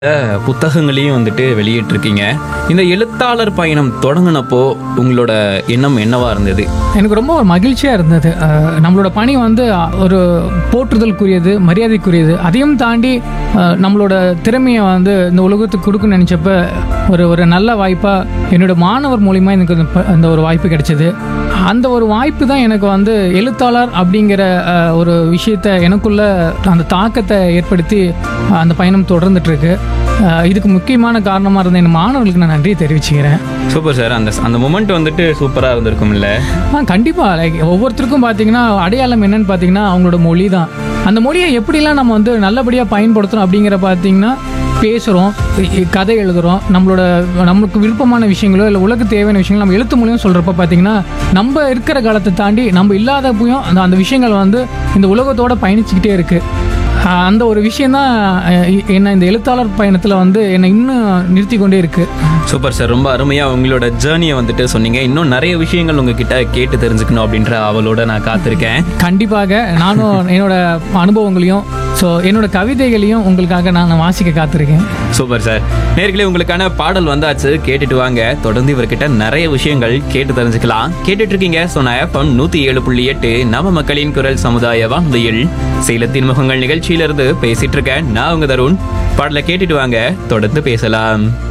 அஹ், புத்தகங்களையும் வந்துட்டு வெளியிட்டிருக்கீங்க இந்த எழுத்தாளர் பயணம் தொடங்கினப்போ உங்களோட எண்ணம் என்னவா இருந்தது எனக்கு ரொம்ப ஒரு மகிழ்ச்சியாக இருந்தது அஹ் நம்மளோட பணி வந்து அஹ், ஒரு போற்றுதலுக்குரியது மரியாதைக்குரியது அதையும் தாண்டி அஹ், நம்மளோட திறமையை வந்து இந்த உலகத்துக்கு கொடுக்கணும்னு நினச்சப்ப ஒரு ஒரு நல்ல வாய்ப்பாக என்னோட மாணவர் மூலிமா எனக்கு இந்த ப- அந்த ஒரு வாய்ப்பு கிடைச்சது அந்த ஒரு வாய்ப்பு தான் எனக்கு வந்து எழுத்தாளர் அப்படிங்கிற அஹ், ஒரு விஷயத்தை எனக்குள்ள அந்த தாக்கத்தை ஏற்படுத்தி அஹ், அந்த பயணம் தொடர்ந்துட்டு இருக்கு அஹ், இதுக்கு முக்கியமான காரணமாக இருந்த என் மாணவர்களுக்கு நான் நன்றியை தெரிவிச்சுக்கிறேன் சூப்பர் சார் அந்த அந்த மொமெண்ட் வந்துட்டு சூப்பராக இருந்திருக்கும்ல ஆ கண்டிப்பாக லைக் ஒவ்வொருத்தருக்கும் பார்த்தீங்கன்னா அடையாளம் என்னன்னு பார்த்தீங்கன்னா அவங்களோட மொழி தான் அந்த மொழியை எப்படிலாம் நம்ம வந்து நல்லபடியாக பயன்படுத்துகிறோம் அப்படிங்கிற பார்த்தீங்கன்னா பேசுகிறோம் கதை எழுதுகிறோம் நம்மளோட நம்மளுக்கு விருப்பமான விஷயங்களோ இல்லை உலக தேவையான விஷயங்களோ நம்ம எழுத்து மூலியம் சொல்கிறப்ப பார்த்தீங்கன்னா நம்ம இருக்கிற காலத்தை தாண்டி நம்ம இல்லாதப்பையும் அந்த அந்த விஷயங்கள் வந்து இந்த உலகத்தோட பயணிச்சுக்கிட்டே இருக்குது ஆஹ் அந்த ஒரு விஷயந்தான் அஹ் என்னை இந்த எழுத்தாளர் பயணத்தில் வந்து என்னை இன்னும் நிறுத்தி கொண்டே இருக்குது சூப்பர் சார் ரொம்ப அருமையாக உங்களோட ஜேர்னியை வந்துட்டு சொன்னீங்க இன்னும் நிறைய விஷயங்கள் உங்ககிட்ட கேட்டு தெரிஞ்சுக்கணும் அப்படின்ற அவளோட நான் காத்திருக்கேன் கண்டிப்பாக நானும் என்னோட அனுபவங்களையும் ஸோ என்னோட கவிதைகளையும் உங்களுக்காக நான் வாசிக்க காத்திருக்கேன் சூப்பர் சார் நேர்களே உங்களுக்கான பாடல் வந்தாச்சு கேட்டுட்டு வாங்க தொடர்ந்து இவர்கிட்ட நிறைய விஷயங்கள் கேட்டு தெரிஞ்சுக்கலாம் கேட்டுட்டு இருக்கீங்க சொன்ன எஃப்எம் நூத்தி ஏழு புள்ளி எட்டு நம்ம மக்களின் குரல் சமுதாய வானொலியில் சேலத்தின் முகங்கள் நிகழ்ச்சியிலிருந்து பேசிட்டு இருக்கேன் நான் உங்க தருண் பாடலை கேட்டுட்டு வாங்க தொடர்ந்து பேசலாம்